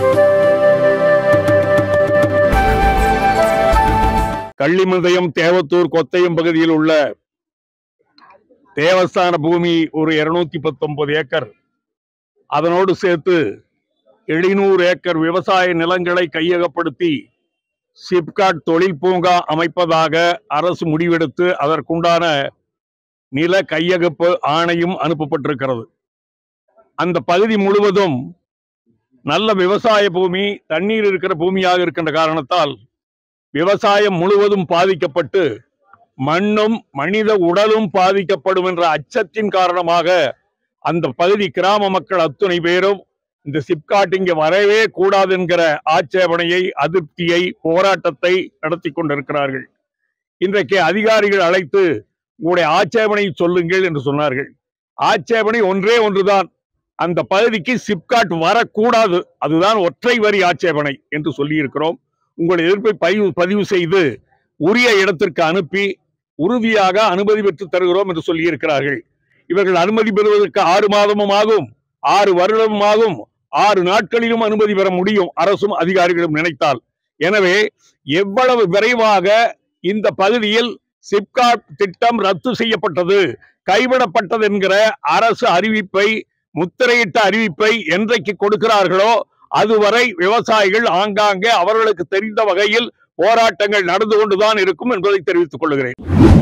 கள்ளிமதயம் தேவத்தூர் கொத்தையம் பகுதியில் உள்ள தேவஸ்தான பூமி ஒரு இருநூத்தி பத்தொன்பது ஏக்கர் அதனோடு சேர்த்து எழுநூறு ஏக்கர் விவசாய நிலங்களை கையகப்படுத்தி சிப்காட் தொழில் பூங்கா அமைப்பதாக அரசு முடிவெடுத்து அதற்குண்டான நில கையகப்பு ஆணையும் அனுப்பப்பட்டிருக்கிறது அந்த பகுதி முழுவதும் நல்ல விவசாய பூமி தண்ணீர் இருக்கிற பூமியாக இருக்கின்ற காரணத்தால் விவசாயம் முழுவதும் பாதிக்கப்பட்டு மண்ணும் மனித உடலும் பாதிக்கப்படும் என்ற அச்சத்தின் காரணமாக அந்த பகுதி கிராம மக்கள் அத்துணை பேரும் இந்த சிப்காட் இங்கே வரவே கூடாது என்கிற ஆட்சேபனையை அதிருப்தியை போராட்டத்தை நடத்தி கொண்டிருக்கிறார்கள் இன்றைக்கு அதிகாரிகள் அழைத்து உங்களுடைய ஆட்சேபனை சொல்லுங்கள் என்று சொன்னார்கள் ஆட்சேபனை ஒன்றே ஒன்றுதான் அந்த பகுதிக்கு சிப்காட் வரக்கூடாது அதுதான் ஒற்றை வரி ஆட்சேபனை என்று சொல்லியிருக்கிறோம் உங்கள் எதிர்ப்பை பதிவு பதிவு செய்து உரிய இடத்திற்கு அனுப்பி உறுதியாக அனுமதி பெற்று தருகிறோம் என்று சொல்லியிருக்கிறார்கள் இவர்கள் அனுமதி பெறுவதற்கு ஆறு மாதமும் ஆகும் ஆறு வருடமும் ஆகும் ஆறு நாட்களிலும் அனுமதி பெற முடியும் அரசும் அதிகாரிகளும் நினைத்தால் எனவே எவ்வளவு விரைவாக இந்த பகுதியில் சிப்காட் திட்டம் ரத்து செய்யப்பட்டது கைவிடப்பட்டது என்கிற அரசு அறிவிப்பை முத்திரையிட்ட அறிவிப்பை என்றைக்கு கொடுக்கிறார்களோ அதுவரை விவசாயிகள் ஆங்காங்கே அவர்களுக்கு தெரிந்த வகையில் போராட்டங்கள் நடந்து கொண்டுதான் இருக்கும் என்பதை தெரிவித்துக் கொள்கிறேன்